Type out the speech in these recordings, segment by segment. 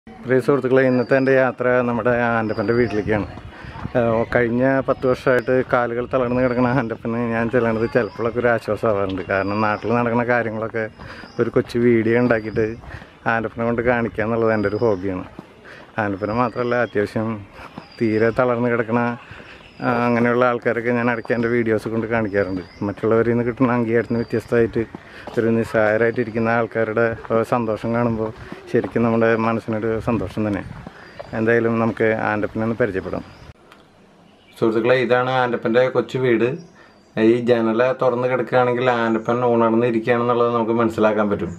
പ്രിയ സുഹൃത്തുക്കളെ ഇന്നത്തെ എൻ്റെ യാത്ര നമ്മുടെ ആൻ്റപ്പൻ്റെ വീട്ടിലേക്കാണ് ഏഹ് കഴിഞ്ഞ പത്ത് വർഷമായിട്ട് കാലുകൾ തളർന്ന് കിടക്കുന്ന ആൻ്റപ്പന് ഞാൻ ചെല്ലണത് ചിലപ്പോഴൊക്കെ ഒരു ആശ്വാസമാവാറുണ്ട് കാരണം നാട്ടിൽ നടക്കുന്ന കാര്യങ്ങളൊക്കെ ഒരു കൊച്ചു വീഡിയോ ഉണ്ടാക്കിയിട്ട് ആൻ്റപ്പനെ കൊണ്ട് കാണിക്കുക എന്നുള്ളത് എൻ്റെ ഒരു ഹോബിയാണ് ആൻ്റപ്പനെ മാത്രമല്ല അത്യാവശ്യം തീരെ തളർന്ന് കിടക്കുന്ന ആ, അങ്ങനെയുള്ള ആൾക്കാരൊക്കെ ഞാൻ ഇടയ്ക്ക് എൻ്റെ വീഡിയോസ് കൊണ്ട് കാണിക്കാറുണ്ട് മറ്റുള്ളവരിൽ നിന്ന് കിട്ടുന്ന അംഗീകാരത്തിന് വ്യത്യസ്തമായിട്ട് ഒരു നിസ്സാരമായിട്ടിരിക്കുന്ന ആൾക്കാരുടെ ആ, സന്തോഷം കാണുമ്പോൾ ശരിക്കും നമ്മുടെ മനസ്സിനൊരു സന്തോഷം തന്നെ എന്തായാലും നമുക്ക് ആൻ്റപ്പനെ ഒന്ന് പരിചയപ്പെടാം സുഹൃത്തുക്കളെ ഇതാണ് ആൻ്റപ്പൻ്റെ കൊച്ചു വീട് ഈ ജനല തുറന്ന് കിടക്കുകയാണെങ്കിൽ ആൻ്റപ്പൻ ഉണർന്നിരിക്കുകയാണെന്നുള്ളത് നമുക്ക് മനസ്സിലാക്കാൻ പറ്റും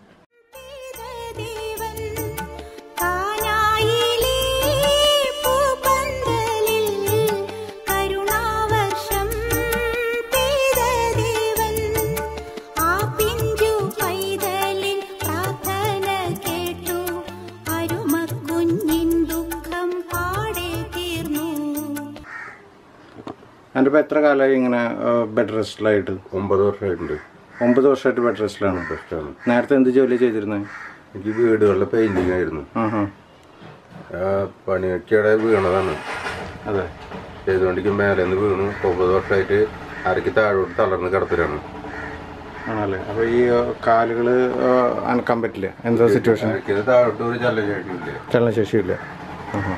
ദേവൻ കാനായിലേ പൂപ്പന്തലിൽ കരുണാവർഷം പെയ്ത ദേവൻ ആ പിഞ്ചു പൈതലിൻ പ്രാർത്ഥന കേട്ടു അരുമക്കുഞ്ഞിൻ ദുഃഖം പാടെ തീർന്നു ആൻ്റപ്പൻ എത്ര കാലമായി ഇങ്ങനെ ബെഡ് റെസ്റ്റിലായിട്ട് ഒമ്പത് വർഷമായിട്ടുണ്ട് ഒമ്പത് വർഷമായിട്ട് ബെഡ് റെസ്റ്റിലാണ് ഇഷ്ടമാണ് നേരത്തെ എന്ത് ജോലി ചെയ്തിരുന്നത് എനിക്ക് വീടുകളിലെ പെയിന്റിംഗ് ആയിരുന്നു ആ ഹാ ആ പണിയൊക്കെയുടെ വീണതാണ് അതെ ചെയ്തുകൊണ്ടിരിക്കും മേലെ നിന്ന് വീണു ഒമ്പത് വർഷമായിട്ട് അരക്ക് താഴോട്ട് തളർന്ന് കിടപ്പിലാണ് ആണല്ലേ അപ്പോൾ ഈ കാലുകൾ അനക്കാൻ പറ്റില്ല എന്താ സിറ്റുവേഷൻ അരക്കിന് താഴോട്ട് ഒരു ചലചേട്ടിയില്ല ചലനശേഷിയില്ല ആഹാ.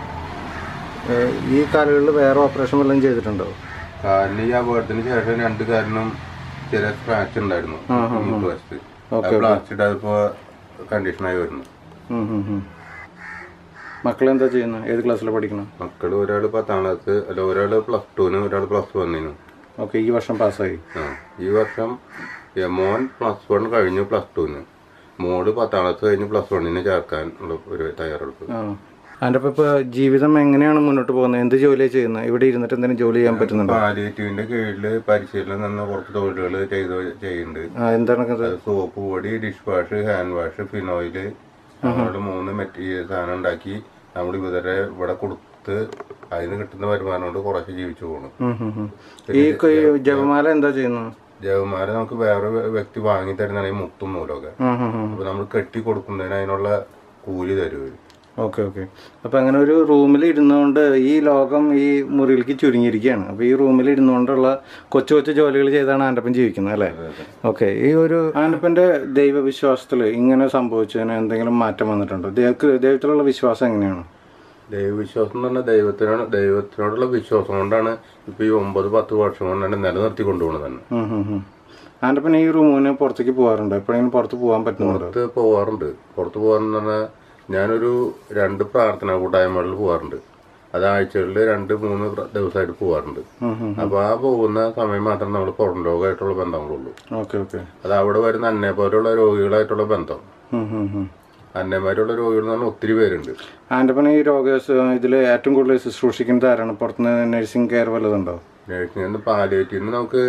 ഏഹ് ഈ കാലുകളിൽ വേറെ ഓപ്പറേഷൻ വല്ലതും ചെയ്തിട്ടുണ്ടോ കാലിന് ഈ അപകടത്തിന് ശേഷം രണ്ട് കാലിനും ചില സ്ക്രാച്ച് ഉണ്ടായിരുന്നു മുമ്പ് വശത്ത് പ്ലാസ്റ്റിക് ഇട്ടപ്പോ കണ്ടീഷനായി വരുന്നു ഉം, ഉം, ഉം. മക്കളെന്താ ചെയ്യുന്നത് ഏത് ക്ലാസ്സിലാണ് പഠിക്കണം മക്കള് ഒരാള് പത്താം ക്ലാസ് അല്ല ഒരാള് പ്ലസ് ടുവിന് ഒരാൾ പ്ലസ് വണ്ണിനും ഓക്കെ ഈ വർഷം പാസ്സായി ആ ഈ വർഷം ഏ, മോൻ പ്ലസ് വൺ കഴിഞ്ഞു പ്ലസ് ടുവിന് മോള് പത്താം ക്ലാസ് കഴിഞ്ഞ് പ്ലസ് വണ്ണിന് ചേർക്കാൻ ഉള്ള ഒരു തയ്യാറെടുപ്പ് ആ അതിൻ്റെ അപ്പോൾ ഇപ്പോൾ ജീവിതം എങ്ങനെയാണ് മുന്നോട്ട് പോകുന്നത് എന്ത് ജോലിയാണ് ചെയ്യുന്നത് ഇവിടെ ഇരുന്നിട്ട് എന്തെങ്കിലും ജോലി ചെയ്യാൻ പറ്റുന്നുണ്ടോ പാലിയേറ്റീവിന്റെ കീഴില് പരിശീലനം തന്ന കുറച്ച് തൊഴിലുകൾ ചെയ്ത് ചെയ്യുന്നുണ്ട് ആ എന്താണ് ഇത് സോപ്പ് പൊടി ഡിഷ് വാഷ് ഹാൻഡ് വാഷ് ഫിനോയില് അങ്ങനെയുള്ള മൂന്ന് മെറ്റീരിയൽ സാധനം ഉണ്ടാക്കി നമ്മൾ ഇവരെ ഇവിടെ കൊടുത്ത് അതിന് കിട്ടുന്ന വരുമാനം കൊണ്ട് കുറച്ച് ജീവിച്ചു പോകണം ഉം, ഉം, ഉം. ഈ കൊ- ഈ ജപമാല എന്താ ചെയ്യുന്നത് ജവന്മാരെ നമുക്ക് വേറെ വ്യ- വ്യക്തി വാങ്ങി തരുന്നതാണ് ഈ മുത്തും നൂലൊക്കെ ഉം, ഉം, ഉം. അപ്പൊ നമ്മൾ കെട്ടി കൊടുക്കുന്നതിന് അതിനുള്ള കൂലി തരുവരും ഓക്കെ ഓക്കെ അപ്പോൾ അങ്ങനെ ഒരു റൂമിൽ ഇരുന്നുകൊണ്ട് ഈ ലോകം ഈ മുറിയിലേക്ക് ചുരുങ്ങിയിരിക്കുകയാണ് അപ്പോൾ ഈ റൂമിൽ ഇരുന്നുകൊണ്ടുള്ള കൊച്ചു കൊച്ചു ജോലികൾ ചെയ്താണ് ആൻ്റപ്പൻ ജീവിക്കുന്നത് അല്ലേ ഓക്കെ ഈ ഒരു ആൻ്റപ്പൻ്റെ ദൈവവിശ്വാസത്തിൽ ഇങ്ങനെ സംഭവിച്ചതിന് എന്തെങ്കിലും മാറ്റം വന്നിട്ടുണ്ടോ ദൈവക്ക് ദൈവത്തിലുള്ള വിശ്വാസം എങ്ങനെയാണ് ദൈവവിശ്വാസം എന്ന് പറഞ്ഞാൽ ദൈവത്തിനാണ് ദൈവത്തിനോടുള്ള വിശ്വാസം കൊണ്ടാണ് ഇപ്പൊ ഈ ഒമ്പത് പത്ത് വർഷം കൊണ്ടാണ് നിലനിർത്തി കൊണ്ടുപോകുന്നത് തന്നെ ഉം, ഉം, ഉം. ആൻ്റപ്പൻ ഈ റൂമിന് പുറത്തേക്ക് പോകാറുണ്ടോ എപ്പോഴെങ്കിലും പുറത്ത് പോകാൻ പറ്റുന്നുണ്ടോ പുറത്ത് പോവാറുണ്ട് പുറത്ത് പോകാറെന്ന് പറഞ്ഞാൽ ഞാനൊരു രണ്ട് പ്രാർത്ഥനാ കൂട്ടായ്മകളിൽ പോകാറുണ്ട് അത് ആഴ്ചകളിൽ രണ്ട് മൂന്ന് പ്ര- ദിവസമായിട്ട് പോകാറുണ്ട് ഉം, ഉം. അപ്പൊ ആ പോകുന്ന സമയം മാത്രമേ നമ്മൾ പുറം ലോകമായിട്ടുള്ള ബന്ധങ്ങളുള്ളൂ ഓക്കെ ഓക്കെ അത് അവിടെ വരുന്ന അന്നെ പോലെയുള്ള രോഗികളായിട്ടുള്ള ബന്ധം ഉം, ഉം, ഉം. അന്നമാരുള്ള രോഗികൾ എന്ന് പറഞ്ഞാൽ ഒത്തിരി പേരുണ്ട് ആൻ്റപ്പൻ ഈ രോഗ ഇതിൽ ഏറ്റവും കൂടുതൽ ശുശ്രൂഷിക്കുന്നത് ആരാണ് പുറത്തുനിന്ന് നഴ്സിംഗ് കെയർ വല്ലതുണ്ടോ നഴ്സിംഗ് പാലിയേറ്റീവ് നമുക്ക്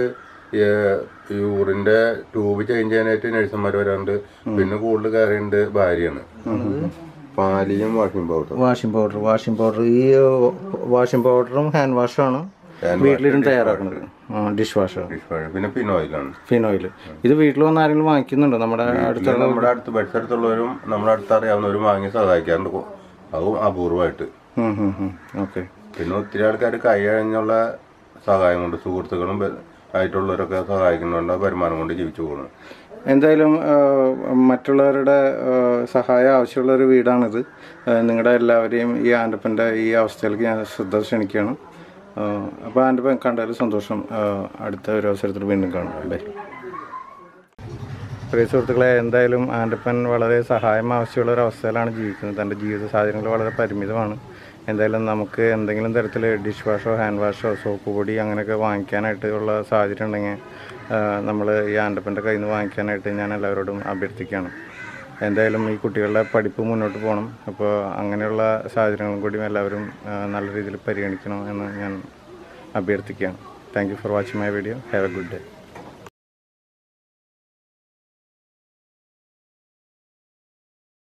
യൂറിന്റെ ട്യൂബ് ചേഞ്ച് ചെയ്യാനായിട്ട് നഴ്സുമാർ വരാറുണ്ട് പിന്നെ കൂടുതൽ കയറിയുണ്ട് ഭാര്യയാണ് പാലിയും washing powder washing powder washing powder ഈ വാഷിംഗ് പൗഡറും ഹാൻഡ് വാഷുമാണ് വീട്ടിലിരുന്ന് തയ്യാറാക്കുന്നത് ഡിഷ് വാഷർ പിന്നെ പിന്നോയിലാണ് ഫിനോയിൽ ഇത് വീട്ടിൽ വന്ന് ആരെങ്കിലും വാങ്ങിക്കുന്നുണ്ടോ നമ്മുടെ അടുത്ത നമ്മുടെ അടുത്ത് ബെഡ് അടുത്തുള്ളവരും നമ്മുടെ അടുത്ത് അറിയാവുന്നവരും വാങ്ങി സഹായിക്കാറുണ്ട് കൊ- അതും അപൂർവമായിട്ട് ഓക്കെ പിന്നെ ഒത്തിരി ആൾക്കാർ കൈ കഴിഞ്ഞുള്ള സഹായം കൊണ്ട് സുഹൃത്തുക്കളും ബ- ആയിട്ടുള്ളവരൊക്കെ സഹായിക്കുന്നുണ്ട് വരുമാനം കൊണ്ട് ജീവിച്ചു പോകുന്നത് എന്തായാലും ആ, മറ്റുള്ളവരുടെ ആ, സഹായം ആവശ്യമുള്ള ഒരു വീടാണിത് ആ, നിങ്ങളുടെ എല്ലാവരെയും ഈ ആൻ്റപ്പൻ്റെ ഈ അവസ്ഥയിലേക്ക് ഞാൻ ശ്രദ്ധ ക്ഷണിക്കുകയാണ് അപ്പോൾ ആൻ്റപ്പൻ കണ്ടാലും സന്തോഷം ആ, അടുത്ത ഒരു അവസരത്തിൽ വീണ്ടും കാണാം ബൈ പ്രിയ സുഹൃത്തുക്കളെ എന്തായാലും ആൻ്റപ്പൻ വളരെ സഹായം ആവശ്യമുള്ള ഒരു അവസ്ഥയിലാണ് ജീവിക്കുന്നത് തൻ്റെ ജീവിത സാഹചര്യങ്ങൾ വളരെ പരിമിതമാണ് എന്തായാലും നമുക്ക് എന്തെങ്കിലും തരത്തിൽ ഡിഷ് വാഷോ ഹാൻഡ് വാഷോ സോപ്പ് പൊടി അങ്ങനെയൊക്കെ വാങ്ങിക്കാനായിട്ട് ഉള്ള സാഹചര്യം ഉണ്ടെങ്കിൽ നമ്മൾ ഈ ആൻ്റപ്പൻ്റെ കയ്യിൽ നിന്ന് വാങ്ങിക്കാനായിട്ട് ഞാൻ എല്ലാവരോടും അഭ്യർത്ഥിക്കുകയാണ് എന്തായാലും ഈ കുട്ടികളുടെ പഠിപ്പ് മുന്നോട്ട് പോകണം അപ്പോൾ അങ്ങനെയുള്ള സാഹചര്യങ്ങളും കൂടി എല്ലാവരും ആ, നല്ല രീതിയിൽ പരിഗണിക്കണം എന്ന് ഞാൻ അഭ്യർത്ഥിക്കുകയാണ് thank you for watching my video have a good day